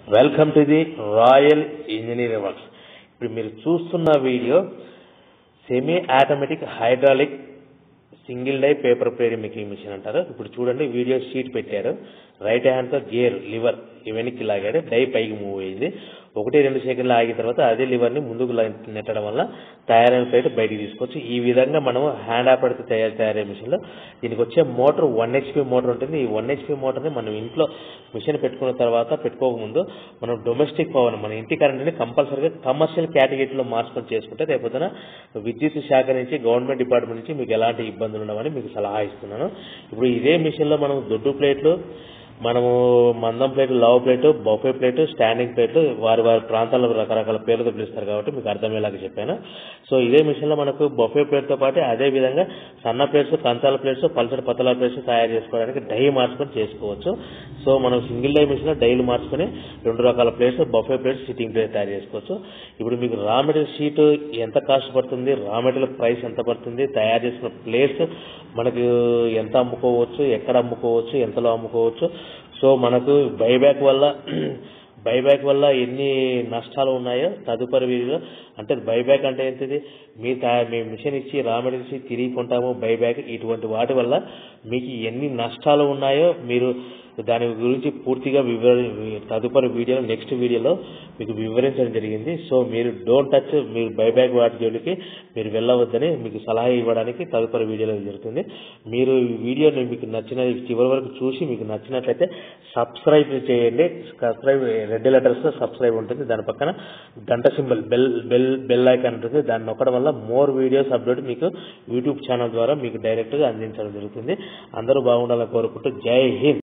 welcome to the Royal Engineering Works ఇప్పుడు మీరు చూస్తున్న video semi automatic hydraulic single die paper plate making machine అంటారు ఇప్పుడు చూడండి వీడియో షీట్ పెట్టారు రైట్ హ్యాండ్తో గేర్ లివర్ వెనక్కి లాగాడు డై పైకి మూవ్ అయింది ఒకటి రెండు సెకండ్లు ఆగిన తర్వాత అదే లివర్ని ముందుకు లా- నెట్టడం వల్ల తయారైన ప్లేట్ బయటికి తీసుకోవచ్చు ఈ విధంగా మనం హ్యాండ్ ఆపడితే తయారు తయారయ్యే మిషన్లో దీనికి వచ్చే మోటార్ వన్ హెచ్పి మోటార్ ఉంటుంది ఈ వన్ హెచ్పి మోటార్ని మనం ఇంట్లో మిషన్ పెట్టుకున్న తర్వాత పెట్టుకోకముందు మనం డొమెస్టిక్ పవర్ మన ఇంటి కరెంట్ని కంపల్సరీగా కమర్షియల్ కేటగిరీలో మార్చుకొని చేసుకుంటే రేపొద్దున విద్యుత్ శాఖ నుంచి గవర్నమెంట్ డిపార్ట్మెంట్ నుంచి మీకు ఎలాంటి ఇబ్బందులు ఉండవని మీకు సలహా ఇస్తున్నాను ఇప్పుడు ఇదే మిషన్లో మనం దొడ్డు ప్లేట్లు మనము మందం plate love plate buffet plate standing plate వారి వారి ప్రాంతాల్లో రకరకాల పేర్లతో పిలుస్తారు కాబట్టి మీకు అర్థమయ్యేలాగా చెప్పాను సో ఇదే మిషన్లో మనకు బొఫే ప్లేట్తో పాటు అదే విధంగా సన్న ప్లేట్స్ కంచాల ప్లేట్స్ పల్సటి పతల ప్లేట్స్ తయారు చేసుకోవడానికి డై మార్చుకొని చేసుకోవచ్చు సో మనం సింగిల్ డై మిషన్లో డైలు మార్చుకొని రెండు రకాల plates buffet plates sitting plate తయారు చేసుకోవచ్చు ఇప్పుడు మీకు రా మెటీరియల్ షీట్ ఎంత కాస్ట్ పడుతుంది రా మెటీరియల్ ప్రైస్ ఎంత పడుతుంది తయారు చేసిన ప్లేట్స్ మనకు ఎంత అమ్ముకోవచ్చు ఎక్కడ అమ్ముకోవచ్చు ఎంతలో అమ్ముకోవచ్చు సో మనకు బైబ్యాక్ వల్ల బైబ్యాక్ వల్ల ఎన్ని నష్టాలు ఉన్నాయో తదుపరి వీడియోలో అంటే బైబ్యాక్ అంటే ఏంటిది మీ తయా- మీ మిషన్ ఇచ్చి రా మెటీరియల్ ఇచ్చి తిరిగి కొంటాము బైబ్యాక్ ఇటువంటి వాటి వల్ల మీకు ఎన్ని నష్టాలు ఉన్నాయో మీరు దాని గురించి పూర్తిగా వివర తదుపరి వీడియోలో నెక్స్ట్ వీడియోలో మీకు వివరించడం జరిగింది సో మీరు డోంట్ టచ్ మీరు బైబ్యాక్ వాటి జోలికి మీరు వెళ్ళవద్దని మీకు సలహా ఇవ్వడానికి తదుపరి వీడియోలో జరుగుతుంది మీరు ఈ వీడియోని మీకు నచ్చిన చివరి వరకు చూసి మీకు నచ్చినట్లయితే సబ్స్క్రైబ్ చేయండి సబ్స్క్రైబ్ రెడ్ లెటర్స్ సబ్స్క్రైబ్ ఉంటుంది దాని పక్కన గంట symbol bell bell bell icon ఉంటుంది దాన్ని నొక్కడం వల్ల మోర్ వీడియోస్ అప్లోడ్ మీకు యూట్యూబ్ ఛానల్ ద్వారా మీకు డైరెక్ట్గా అందించడం జరుగుతుంది అందరూ బాగుండాలని కోరుకుంటూ జై హింద్